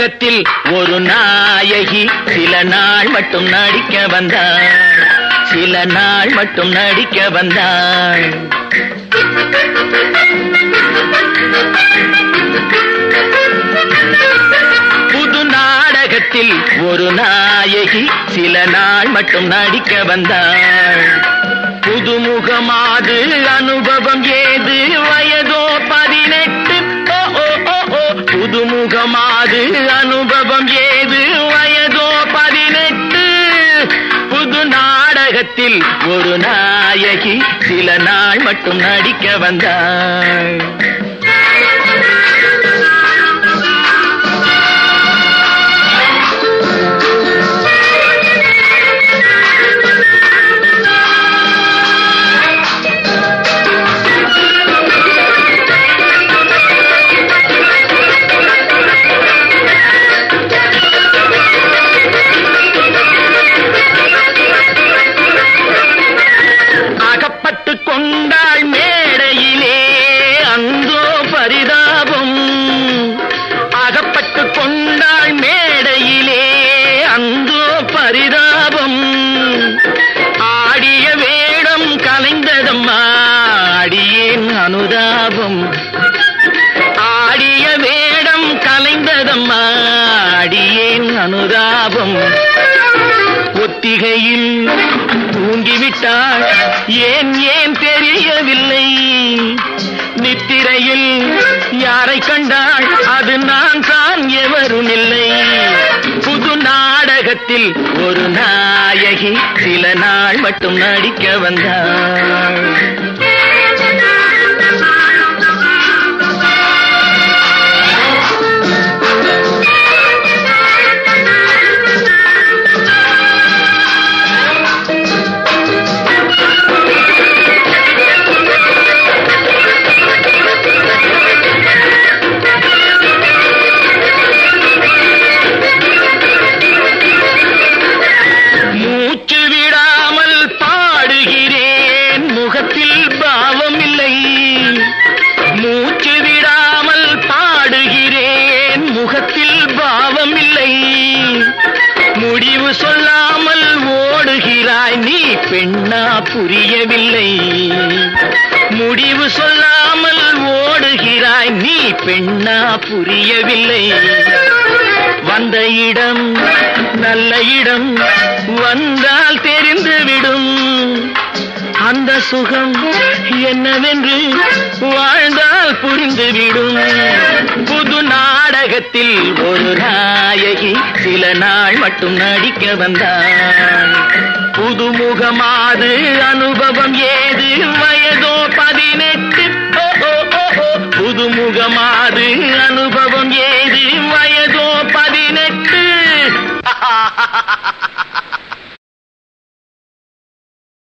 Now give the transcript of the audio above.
நாடகத்தில் ஒரு நாயகி சில நாள் மட்டும் நடிக்க வந்தாள் சில நாள் மட்டும் நடிக்க வந்தாள் புது நாடகத்தில் ஒரு நாயகி சில நாள் மட்டும் நடிக்க வந்தாள் புதுமுகமாது அனுபவம் ஏது வயதோ பதினெட்டு ஓ ஓ ஓ ஓ புதுமுகமாது அனுபவம் ஏது வயதோ பதினெட்டு புது நாடகத்தில் ஒரு நாயகி சில நாள் மட்டும் நடிக்க வந்தாள் அகப்பட்டு கொண்டாள் மேடையிலே அந்தோ பரிதாபம் அகப்பட்டு கொண்டாள் மேடையிலே அந்தோ பரிதாபம் ஆடிய வேடம் கலைந்ததம்மா அடியேன் அனுதாபம் ஆடிய வேடம் கலைந்ததம்மா அடியேன் அனுதாபம் ஒத்திகையில் தூங்கிவிட்டாள் ஏன் ஏன் தெரியவில்லை நித்திரையில் யாரை கண்டாள் அது நான் தான் எவரும் இல்லை புது நாடகத்தில் ஒரு நாயகி சில நாள் மட்டும் நடிக்க வந்தாள் மூச்சு விடாமல் பாடுகிறேன் முகத்தில் பாவம் இல்லை மூச்சு விடாமல் பாடுகிறேன் முகத்தில் பாவம் இல்லை முடிவு சொல்லாமல் ஓடுகிறாய் நீ பெண்ணா புரியவில்லை முடிவு சொல்லாமல் ஓடுகிறாய் நீ பெண்ணா புரியவில்லை வந்த இடம் நல்ல இடம் வந்தால் தெரிந்துவிடும் அந்த சுகம் என்னவென்று வாழ்ந்தால் புரிந்துவிடும் புது நாடகத்தில் ஒரு நாயகி சில நாள் மட்டும் நடிக்க வந்தாள் புதுமுகமாது அனுபவம் ஏது வயதோ பதினெட்டு ஓ, ஓ, ஓ, ஓ. புதுமுகமாது அனுபவம் ஏது வயதோ பதினெட்டு